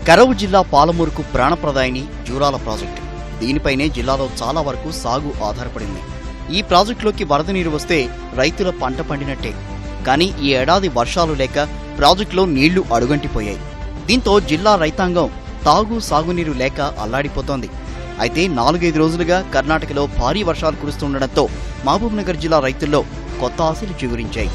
కరవు జిల్లా పాలమూరుకు ప్రాణప్రదాయిని జూరాల ప్రాజెక్టు దీనిపైనే జిల్లాలో చాలా వరకు సాగు ఆధారపడింది ఈ ప్రాజెక్టులోకి వరద నీరు వస్తే రైతుల పంట పండినట్టే కానీ ఈ ఏడాది వర్షాలు లేక ప్రాజెక్టులో నీళ్లు అడుగంటిపోయాయి దీంతో జిల్లా రైతాంగం తాగు సాగునీరు లేక అల్లాడిపోతోంది అయితే నాలుగైదు రోజులుగా కర్ణాటకలో భారీ వర్షాలు కురుస్తుండటంతో మహబూబ్నగర్ జిల్లా రైతుల్లో కొత్త ఆశలు చిగురించాయి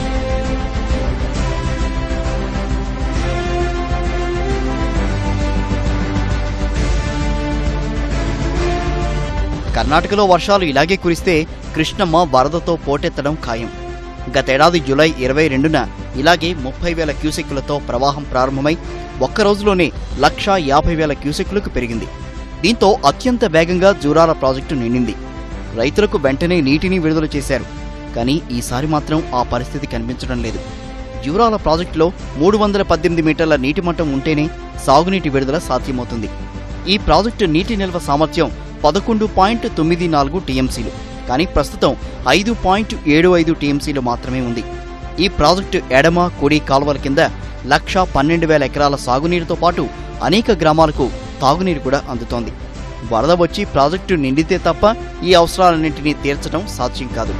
కర్ణాటకలో వర్షాలు ఇలాగే కురిస్తే కృష్ణమ్మ వరదతో పోటెత్తడం ఖాయం గతేడాది జూలై ఇరవై రెండున ఇలాగే ముప్పై వేల క్యూసెక్కులతో ప్రవాహం ప్రారంభమై ఒక్క రోజులోనే లక్షా యాభై వేల క్యూసెక్కులకు పెరిగింది దీంతో అత్యంత వేగంగా జూరాల ప్రాజెక్టు నిండింది రైతులకు వెంటనే నీటిని విడుదల చేశారు కానీ ఈసారి మాత్రం ఆ పరిస్థితి కనిపించడం లేదు జూరాల ప్రాజెక్టులో మూడు వందల పద్దెనిమిది మీటర్ల నీటి మట్టం ఉంటేనే సాగునీటి విడుదల సాధ్యమవుతుంది ఈ ప్రాజెక్టు నీటి నిల్వ సామర్థ్యం పదకొండు పాయింట్ తొమ్మిది నాలుగు టీఎంసీలు కానీ ప్రస్తుతం ఐదు పాయింట్ ఏడు ఐదు టీఎంసీలు మాత్రమే ఉంది ఈ ప్రాజెక్టు ఎడమ కుడి కాలువల కింద లక్ష పన్నెండు వేల ఎకరాల సాగునీరుతో పాటు అనేక గ్రామాలకు తాగునీరు కూడా అందుతోంది వరద వచ్చి ప్రాజెక్టు నిండితే తప్ప ఈ అవసరాలన్నింటినీ తీర్చడం సాధ్యం కాదు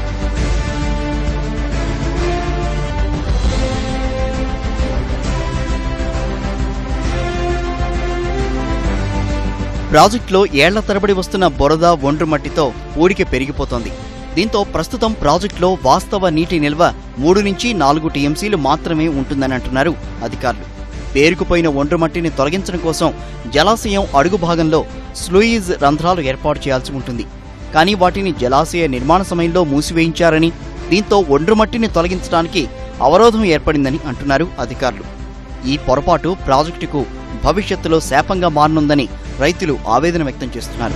ప్రాజెక్టులో ఏళ్ల తరబడి వస్తున్న బురద ఒండ్రు మట్టితో ఊడిక పెరిగిపోతోంది దీంతో ప్రస్తుతం ప్రాజెక్టులో వాస్తవ నీటి నిల్వ మూడు నుంచి నాలుగు టీఎంసీలు మాత్రమే ఉంటుందని అంటున్నారు అధికారులు పేరుకుపోయిన ఒండ్రు మట్టిని తొలగించడం కోసం జలాశయం అడుగు భాగంలో స్లూయిజ్ రంధ్రాలు ఏర్పాటు చేయాల్సి ఉంటుంది కానీ వాటిని జలాశయ నిర్మాణ సమయంలో మూసివేయించారని దీంతో ఒండ్రు మట్టిని తొలగించడానికి అవరోధం ఏర్పడిందని అంటున్నారు అధికారులు ఈ పొరపాటు ప్రాజెక్టుకు భవిష్యత్తులో శాపంగా మారనుందని రైతులు ఆవేదన వ్యక్తం చేస్తున్నారు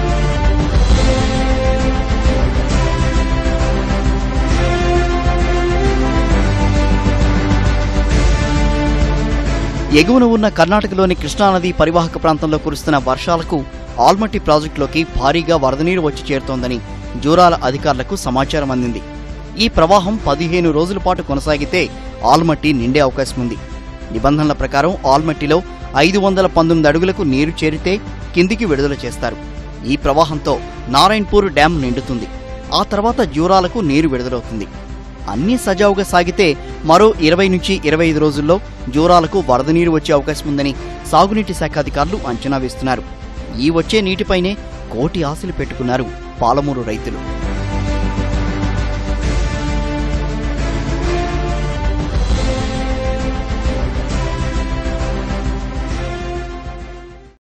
ఎగువన ఉన్న కర్ణాటకలోని కృష్ణానది పరివాహక ప్రాంతంలో కురుస్తున్న వర్షాలకు ఆల్మట్టి ప్రాజెక్టులోకి భారీగా వరద నీరు వచ్చి చేరుతోందని జూరాల అధికారులకు సమాచారం అందింది ఈ ప్రవాహం పదిహేను రోజుల పాటు కొనసాగితే ఆల్మట్టి నిండే అవకాశం ఉంది నిబంధనల ప్రకారం ఆల్మట్టిలో ఐదు వందల పంతొమ్మిది అడుగులకు నీరు చేరితే కిందికి విడుదల చేస్తారు ఈ ప్రవాహంతో నారాయణపూర్ డ్యాం నిండుతుంది ఆ తర్వాత జూరాలకు నీరు విడుదలవుతుంది అన్నీ సజావుగా సాగితే మరో ఇరవై నుంచి ఇరవై ఐదు రోజుల్లో జూరాలకు వరద నీరు వచ్చే అవకాశం ఉందని సాగునీటి శాఖ అధికారులు అంచనా వేస్తున్నారు ఈ వచ్చే నీటిపైనే కోటి ఆశలు పెట్టుకున్నారు పాలమూరు రైతులు